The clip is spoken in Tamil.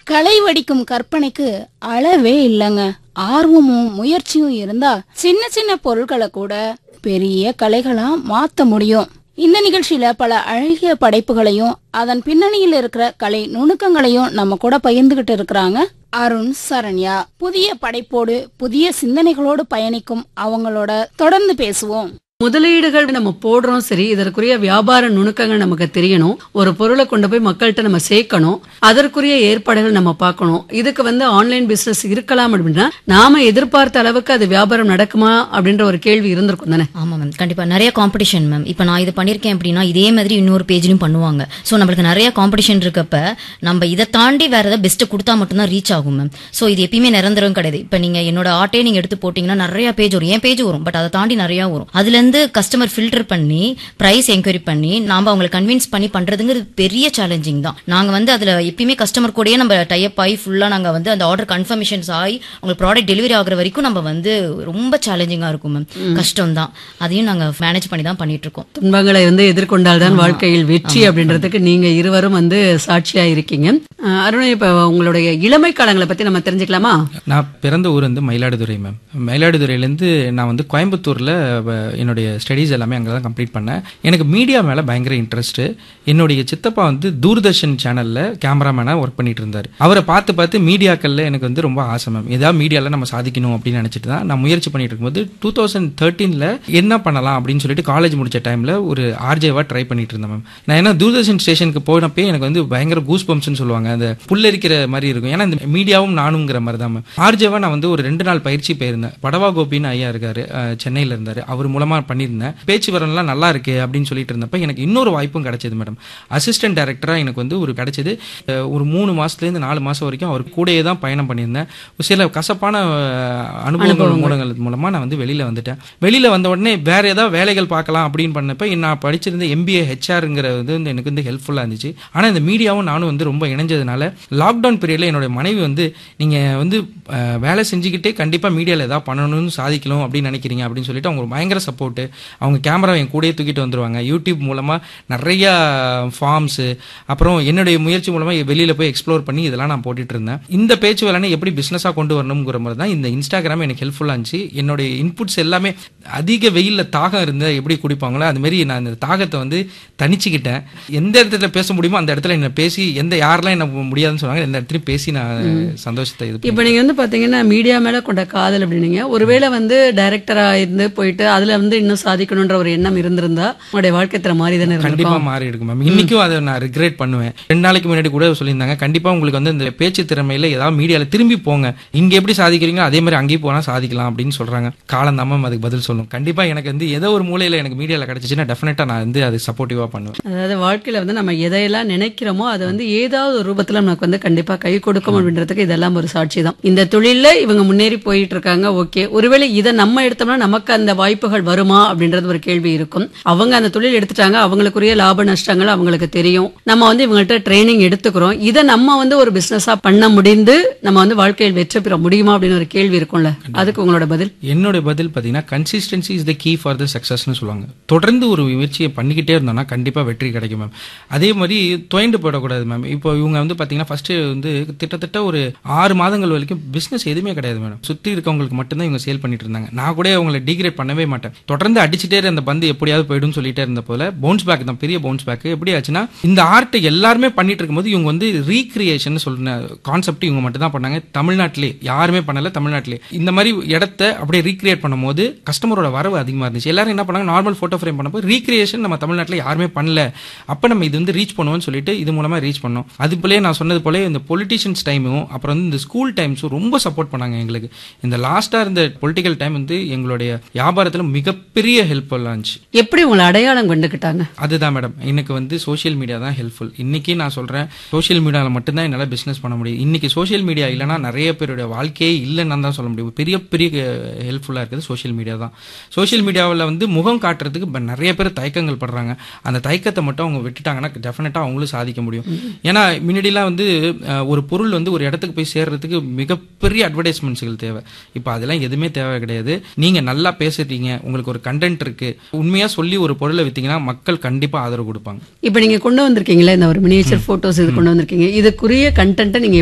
களை வடிக்கும் கற்பனைக்கு அளவே இல்லைங்க ஆர்வமும் முயற்சியும் இருந்தா சின்ன சின்ன பொருட்களை கூட பெரிய கலைகளா மாத்த முடியும் இந்த நிகழ்ச்சியில பல அழகிய படைப்புகளையும் அதன் பின்னணியில் இருக்கிற கலை நுணுக்கங்களையும் நம்ம கூட பகிர்ந்துகிட்டு இருக்கிறாங்க அருண் சரண்யா புதிய படைப்போடு புதிய சிந்தனைகளோடு பயணிக்கும் அவங்களோட தொடர்ந்து பேசுவோம் முதலீடுகள் நம்ம போடுறோம் சரி இதற்குரிய வியாபார நுணுக்கங்கள் நமக்கு தெரியணும் ஒரு பொருளை கொண்டு போய் மக்கள்கிட்ட நம்ம சேர்க்கணும் அதற்குரிய ஏற்பாடுகள் நம்ம பார்க்கணும் இதுக்கு வந்து ஆன்லைன் பிசினஸ் இருக்கலாம் அப்படின்னா நாம எதிர்பார்த்த அளவுக்கு அது வியாபாரம் நடக்குமா அப்படின்ற ஒரு கேள்வி இருந்திருக்கும் தானே ஆமா மேம் கண்டிப்பா நிறைய காம்படிஷன் மேம் இப்போ நான் இது பண்ணிருக்கேன் அப்படின்னா இதே மாதிரி இன்னொரு பேஜ்லயும் பண்ணுவாங்க ஸோ நம்மளுக்கு நிறைய காம்படிஷன் இருக்கப்ப நம்ம இதை தாண்டி வேற ஏதாவது பெஸ்ட் கொடுத்தா மட்டும்தான் ரீச் ஆகும் மேம் ஸோ இது எப்பயுமே நிரந்தரம் கிடையாது இப்போ நீங்க என்னோட ஆர்ட்டே நீங்க எடுத்து போட்டீங்கன்னா நிறைய பேஜ் வரும் என் பேஜ் வரும் பட் அதை தாண்டி நிறைய வரும் அதுல இருந்து கஸ்டமர் ஃபில்டர் பண்ணி பிரைஸ் என்கொயரி பண்ணி நாம அவங்களை கன்வின்ஸ் பண்ணி பண்றதுங்கிறது பெரிய சேலஞ்சிங் தான் நாங்க வந்து அதுல எப்பயுமே கஸ்டமர் கூடயே நம்ம டைப் ஆகி ஃபுல்லா நாங்க வந்து அந்த ஆர்டர் கன்ஃபர்மேஷன்ஸ் ஆகி உங்களுக்கு ப்ராடக்ட் டெலிவரி ஆகுற வரைக்கும் நம்ம வந்து ரொம்ப சேலஞ்சிங்கா இருக்கும் மேம் கஷ்டம் தான் அதையும் நாங்க மேனேஜ் பண்ணி தான் பண்ணிட்டு இருக்கோம் துன்பங்களை வந்து எதிர்கொண்டால்தான் வாழ்க்கையில் வெற்றி அப்படின்றதுக்கு நீங்க இருவரும் வந்து சாட்சியா இருக்கீங்க அஹ் அருண் இப்ப உங்களுடைய இளமை காலங்களை பத்தி நம்ம தெரிஞ்சுக்கலாமா நான் பிறந்த ஊர் வந்து மயிலாடுதுறை மேம் மயிலாடுதுறையிலேருந்து நான் வந்து கோயம்புத்தூரில் என்னுடைய ஸ்டடீஸ் எல்லாமே அங்கே தான் கம்ப்ளீட் பண்ணேன் எனக்கு மீடியா மேலே பயங்கர இன்ட்ரெஸ்ட்டு என்னுடைய சித்தப்பா வந்து தூர்தர்ஷன் சேனலில் கேமராமேனாக ஒர்க் பண்ணிட்டு இருந்தார் அவரை பார்த்து பார்த்து மீடியாக்களில் எனக்கு வந்து ரொம்ப ஆசை மேம் ஏதாவது மீடியாவில் நம்ம சாதிக்கணும் அப்படின்னு நினச்சிட்டு தான் நான் முயற்சி பண்ணிட்டு இருக்கும்போது டூ தௌசண்ட் தேர்ட்டீனில் என்ன பண்ணலாம் அப்படின்னு சொல்லிட்டு காலேஜ் முடிச்ச டைமில் ஒரு ஆர்ஜேவாக ட்ரை பண்ணிட்டு இருந்தேன் மேம் நான் ஏன்னா தூர்தர்ஷன் ஸ்டேஷனுக்கு போனப்பே எனக்கு வந்து பயங்கர கூஸ் பம்ப்ஸ்னு சொல்லுவாங்க அந்த புல்லரிக்கிற மாதிரி இருக்கும் ஏன்னா இந்த மீடியாவும் நானுங்கிற மாதிரி தான் மேம் ஆர்ஜேவா நான் வந்து ஒரு ரெண்டு நாள் பயிற்சி போயிருந்தேன் படவா கோபின்னு ஐயா இருக்காரு அஹ், சென்னையில இருந்தாரு அவர் மூலமா பண்ணியிருந்தேன் பேச்சு வரலாம் நல்லா இருக்கு அப்படின்னு சொல்லிட்டு இருந்தப்ப எனக்கு இன்னொரு வாய்ப்பும் கிடைச்சது மேடம் அசிஸ்டன்ட் டைரக்டரா எனக்கு வந்து ஒரு கிடைச்சது அஹ், ஒரு மூணு மாசத்துலேருந்து நாலு மாசம் வரைக்கும் அவர் கூடயே தான் பயணம் பண்ணியிருந்தேன் சில கசப்பான அஹ், அனுபவங்கள் மூலங்கள் மூலமா நான் வந்து வெளியில வந்துட்டேன் வெளியில வந்த உடனே வேற ஏதாவது வேலைகள் பார்க்கலாம் அப்படின்னு பண்ணப்ப நான் படிச்சிருந்த எம்பிஏ ஹெச்ஆருங்கிறது வந்து எனக்கு வந்து ஹெல்ப்ஃபுல்லா இருந்துச்சு ஆனா இந்த மீடியாவும் நானும் வந்து ரொம்ப இணைஞ்சதுனால லாக்டவுன் பீரியட்ல என்னோட மனைவி வந்து நீங்க வந்து அஹ், வேலை செஞ்சுக்கிட்டே கண்டிப்பா மீடியால ஏதாவது பண்ணணும்னு சாதிக்கணும் அப்படின்னு நினைக்கிறீங்க அப்படின்னு சொல்லிட்டு அவங்க ஒரு பயங்கர சப்போர்ட் அவங்க கேமரா என் கூடயே தூக்கிட்டு வந்துருவாங்க யூடியூப் மூலமா நிறைய ஃபார்ம்ஸ் அப்புறம் என்னுடைய முயற்சி மூலமா வெளியில போய் எக்ஸ்ப்ளோர் பண்ணி இதெல்லாம் நான் போட்டுட்டு இருந்தேன் இந்த பேச்சு வேலைனை எப்படி பிசினஸா கொண்டு வரணுங்கிற மாதிரி தான் இந்த இன்ஸ்டாகிராம் எனக்கு ஹெல்ப்ஃபுல்லா இருந்துச்சு என்னுடைய இன்புட்ஸ் எல்லாமே அதிக வெயில்ல தாகம் இருந்தா எப்படி குடிப்பாங்களோ அது மாதிரி நான் இந்த தாகத்தை வந்து தனிச்சுக்கிட்டேன் எந்த இடத்துல பேச முடியுமோ அந்த இடத்துல என்ன பேசி எந்த யாரெல்லாம் என்ன முடியாதுன்னு சொன்னாங்க எந்த இடத்துலயும் பேசி நான் சந்தோஷத்தை இது இப்ப நீங்க வந்து பாத்தீங்கன்னா மீடியா மேல கொண்ட காதல் அப்படின்னீங்க ஒருவேளை வந்து டைரக்டரா இருந்து போயிட்டு அதுல வந்து இன்னும் சாதிக்கணும்ன்ற ஒரு எண்ணம் இருந்திருந்தா உங்களுடைய வாழ்க்கைத்துல மாறி தானே கண்டிப்பா இருக்கும் மாறி இருக்கும் மேம் இன்னைக்கும் அதை நான் ரிக்ரெட் பண்ணுவேன் ரெண்டு நாளைக்கு முன்னாடி கூட சொல்லியிருந்தாங்க கண்டிப்பா உங்களுக்கு வந்து இந்த பேச்சு திறமையில ஏதாவது மீடியால திரும்பி போங்க இங்க எப்படி சாதிக்கிறீங்களோ அதே மாதிரி அங்கேயும் போனா சாதிக்கலாம் அப்படின்னு சொல்றாங்க காலம் தான் மேம் அதுக்கு பதில் சொல்லும் கண்டிப்பா எனக்கு வந்து ஏதோ ஒரு மூலையில எனக்கு மீடியால கிடைச்சிச்சுன்னா டெஃபினட்டா நான் வந்து அது சப்போர்ட்டிவா பண்ணுவேன் அதாவது வாழ்க்கையில வந்து நம்ம எதையெல்லாம் நினைக்கிறோமோ அது வந்து ஏதாவது ஒரு ரூபத்துல நமக்கு வந்து கண்டிப்பா கை கொடுக்கும் அப்படின்றதுக்கு இதெல்லாம் ஒரு சாட்சி தான் இந்த தொழில்ல இவங்க முன்னேறி போயிட்டு இருக்காங்க ஓகே ஒருவேளை இதை நம்ம எடுத்தோம்னா நமக்கு அந்த வாய்ப்புகள் வருமா அப்படின்றது ஒரு கேள்வி இருக்கும் அவங்க அந்த தொழில் எடுத்துட்டாங்க அவங்களுக்குரிய லாப நஷ்டங்கள் அவங்களுக்கு தெரியும் நம்ம வந்து இவங்கள்ட்ட ட்ரைனிங் எடுத்துக்கிறோம் இதை நம்ம வந்து ஒரு பிசினஸா பண்ண முடிந்து நம்ம வந்து வாழ்க்கையில் வெற்றி பெற முடியுமா அப்படின்னு ஒரு கேள்வி இருக்கும்ல அதுக்கு உங்களோட பதில் என்னோட பதில் பார்த்தீங்கன்னா consistency is the key for the சக்ஸஸ்னு சொல்லுவாங்க தொடர்ந்து ஒரு முயற்சியை பண்ணிக்கிட்டே இருந்தோம்னா கண்டிப்பாக வெற்றி கிடைக்கும் மேம் அதே மாதிரி துவண்டு போயிடக்கூடாது மேம் இப்போ இவங்க வந்து பார்த்தீங்கன்னா ஃபர்ஸ்ட் வந்து கிட்டத்தட்ட ஒரு ஆறு மாதங்கள் வரைக்கும் பிஸ்னஸ் எதுவுமே கிடையாது மேடம் சுற்றி இருக்கவங்களுக்கு மட்டும்தான் இவங்க சேல் பண்ணிட்டு இருந்தாங்க நான் கூட அவங்களை டிகிரேட் பண்ணவே மாட்டேன் தொடர்ந்து அடிச்சுட்டே இருந்த அந்த பந்து எப்படியாவது போயிடும்னு சொல்லிட்டே இருந்த போல பவுன்ஸ் பேக் தான் பெரிய பவுன்ஸ் பேக் எப்படி ஆச்சுன்னா இந்த ஆர்ட் எல்லாருமே பண்ணிட்டு இருக்கும்போது இவங்க வந்து ரீக்ரியேஷன் சொல்ற கான்செப்ட் இவங்க மட்டும் தான் பண்ணாங்க தமிழ்நாட்டிலே யாருமே பண்ணல தமிழ்நாட்டிலே இந்த மாதிரி இடத்த அப்படியே ரீக்ரியேட் பண்ணும்போது கஸ்டமரோட வரவு அதிகமா இருந்துச்சு எல்லாரும் என்ன பண்ணாங்க நார்மல் போட்டோ ஃப்ரேம் பண்ணப்போ ரீக்ரியேஷன் நம்ம தமிழ்நாட்டில் யாருமே பண்ணல அப்ப நம்ம இது வந்து ரீச் பண்ணுவோம்னு சொல்லிட்டு இது மூலமா ரீச் பண்ணோம் அது போலயே நான் சொன்னது போல இந்த பொலிட்டிஷியன்ஸ் டைமும் அப்புறம் வந்து இந்த ஸ்கூல் டைம்ஸும் ரொம்ப சப்போர்ட் பண்ணாங்க எங்களுக்கு இந்த லாஸ்டா இருந்த பொலிட்டிக்கல் டைம் வந்து எங்களுடைய வியாபாரத்துல மிகப்பெரிய ஹெல்ப்ஃபுல்லாக இருந்துச்சு எப்படி உங்களை அடையாளம் கொண்டுக்கிட்டாங்க அதுதான் மேடம் எனக்கு வந்து சோஷியல் மீடியா தான் ஹெல்ப்ஃபுல் இன்னைக்கு நான் சொல்றேன் சோஷியல் மீடியாவில் மட்டும்தான் என்னால் பிசினஸ் பண்ண முடியும் இன்னைக்கு சோஷியல் மீடியா இல்லைன்னா நிறைய பேருடைய வாழ்க்கையே இல்லைன்னு தான் சொல்ல முடியும் பெரிய பெரிய ஹெல்ப்ஃபுல்லாக இருக்குது சோஷியல் மீடியா தான் சோஷியல் மீடியாவில் வந்து முகம் காட்டுறதுக்கு இப்ப நிறைய பேர் தயக்கங்கள் படுறாங்க அந்த தயக்கத்தை மட்டும் அவங்க விட்டுட்டாங்கன்னா டெஃபினட்டாக அவங்களும் சாதிக்க முடியும் ஏன்னா முன்னாடிலாம் வந்து அஹ், ஒரு பொருள் வந்து ஒரு இடத்துக்கு போய் சேர்றதுக்கு மிகப்பெரிய அட்வர்டைஸ்மெண்ட்ஸ்கள் தேவை இப்போ அதெல்லாம் எதுவுமே தேவை கிடையாது நீங்க நல்லா பேசுறீங்க உங்களுக்கு ஒரு கண்டென்ட் இருக்கு உண்மையா சொல்லி ஒரு பொருளை வித்தீங்கன்னா மக்கள் கண்டிப்பா ஆதரவு கொடுப்பாங்க இப்ப நீங்க கொண்டு வந்திருக்கீங்களா இந்த ஒரு மினியேச்சர் போட்டோஸ் இது கொண்டு வந்திருக்கீங்க இதுக்குரிய கண்டென்ட்டை நீங்க